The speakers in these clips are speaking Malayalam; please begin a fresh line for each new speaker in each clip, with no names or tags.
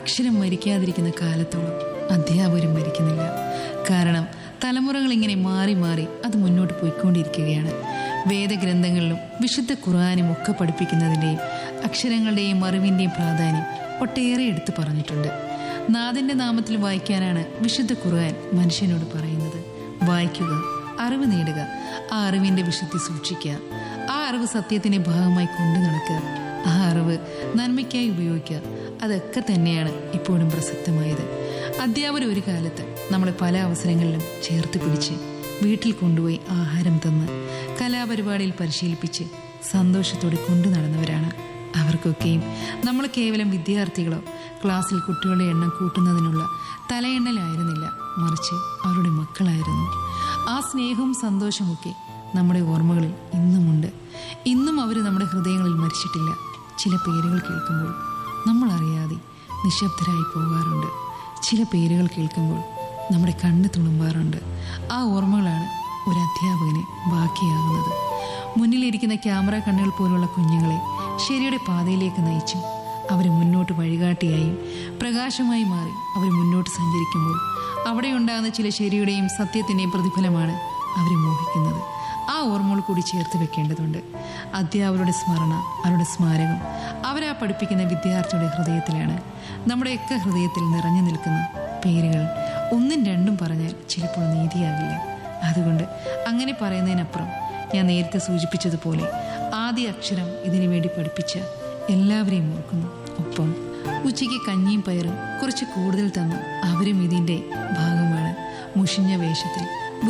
അക്ഷരം മരിക്കാതിരിക്കുന്ന കാലത്തോളം അധ്യാപകരും മരിക്കുന്നില്ല കാരണം തലമുറകൾ ഇങ്ങനെ മാറി മാറി അത് മുന്നോട്ട് പോയിക്കൊണ്ടിരിക്കുകയാണ് വേദഗ്രന്ഥങ്ങളിലും വിശുദ്ധ ഖുർആാനും ഒക്കെ പഠിപ്പിക്കുന്നതിൻ്റെയും അക്ഷരങ്ങളുടെയും അറിവിൻ്റെയും പ്രാധാന്യം ഒട്ടേറെ എടുത്തു പറഞ്ഞിട്ടുണ്ട് നാഥന്റെ നാമത്തിൽ വായിക്കാനാണ് വിശുദ്ധ ഖുർആൻ മനുഷ്യനോട് പറയുന്നത് വായിക്കുക അറിവ് നേടുക ആ അറിവിന്റെ വിശുദ്ധി സൂക്ഷിക്കുക ആ അറിവ് സത്യത്തിന്റെ ഭാഗമായി കൊണ്ടു നടക്കുക ആ അറിവ് നന്മയ്ക്കായി ഉപയോഗിക്കുക അതൊക്കെ തന്നെയാണ് ഇപ്പോഴും പ്രസക്തമായത് അധ്യാപകർ ഒരു കാലത്ത് നമ്മളെ പല അവസരങ്ങളിലും ചേർത്ത് പിടിച്ച് വീട്ടിൽ കൊണ്ടുപോയി ആഹാരം തന്ന് കലാപരിപാടിയിൽ പരിശീലിപ്പിച്ച് സന്തോഷത്തോടെ കൊണ്ടു നടന്നവരാണ് അവർക്കൊക്കെയും നമ്മൾ കേവലം വിദ്യാർത്ഥികളോ ക്ലാസ്സിൽ കുട്ടികളുടെ എണ്ണം കൂട്ടുന്നതിനുള്ള തലയെണ്ണലായിരുന്നില്ല മറിച്ച് അവരുടെ മക്കളായിരുന്നു ആ സ്നേഹവും സന്തോഷമൊക്കെ നമ്മുടെ ഓർമ്മകളിൽ ഇന്നുമുണ്ട് ഇന്നും അവർ നമ്മുടെ ഹൃദയങ്ങളിൽ മരിച്ചിട്ടില്ല ചില പേരുകൾ കേൾക്കുമ്പോൾ നമ്മൾ അറിയാതെ നിശബ്ദരായി പോകാറുണ്ട് ചില പേരുകൾ കേൾക്കുമ്പോൾ നമ്മുടെ കണ്ണ് തുളുമ്പാറുണ്ട് ആ ഓർമ്മകളാണ് ഒരു അധ്യാപകന് ബാക്കിയാകുന്നത് മുന്നിലിരിക്കുന്ന ക്യാമറ കണ്ണുകൾ പോലുള്ള കുഞ്ഞുങ്ങളെ ശരിയുടെ പാതയിലേക്ക് നയിച്ചും അവർ മുന്നോട്ട് വഴികാട്ടിയായും പ്രകാശമായി മാറി അവർ മുന്നോട്ട് സഞ്ചരിക്കുമ്പോൾ അവിടെ ഉണ്ടാകുന്ന ചില ശരിയുടെയും സത്യത്തിന്റെയും പ്രതിഫലമാണ് അവരെ മോഹിക്കുന്നത് ആ ഓർമ്മകൾ കൂടി ചേർത്ത് വെക്കേണ്ടതുണ്ട് അധ്യാപകരുടെ സ്മരണ അവരുടെ സ്മാരകം അവരാ പഠിപ്പിക്കുന്ന വിദ്യാർത്ഥിയുടെ ഹൃദയത്തിലാണ് നമ്മുടെയൊക്കെ ഹൃദയത്തിൽ നിറഞ്ഞു നിൽക്കുന്ന പേരുകൾ ഒന്നും രണ്ടും പറഞ്ഞാൽ ചിലപ്പോൾ നീതിയാകില്ല അതുകൊണ്ട് അങ്ങനെ പറയുന്നതിനപ്പുറം ഞാൻ നേരത്തെ സൂചിപ്പിച്ചതുപോലെ ആദ്യ അക്ഷരം ഇതിനു വേണ്ടി പഠിപ്പിച്ച എല്ലാവരെയും ഓർക്കുന്നു ഒപ്പം ഉച്ചയ്ക്ക് കഞ്ഞിയും പയറും കുറച്ച് കൂടുതൽ തന്നു അവരും ഇതിൻ്റെ ഭാഗമാണ് മുഷിഞ്ഞ വേഷത്തിൽ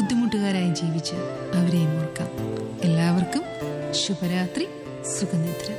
ബുദ്ധിമുട്ടുകാരായി ജീവിച്ച് അവരെയും ഓർക്കാം എല്ലാവർക്കും ശുഭരാത്രി സുഖനിദ്ര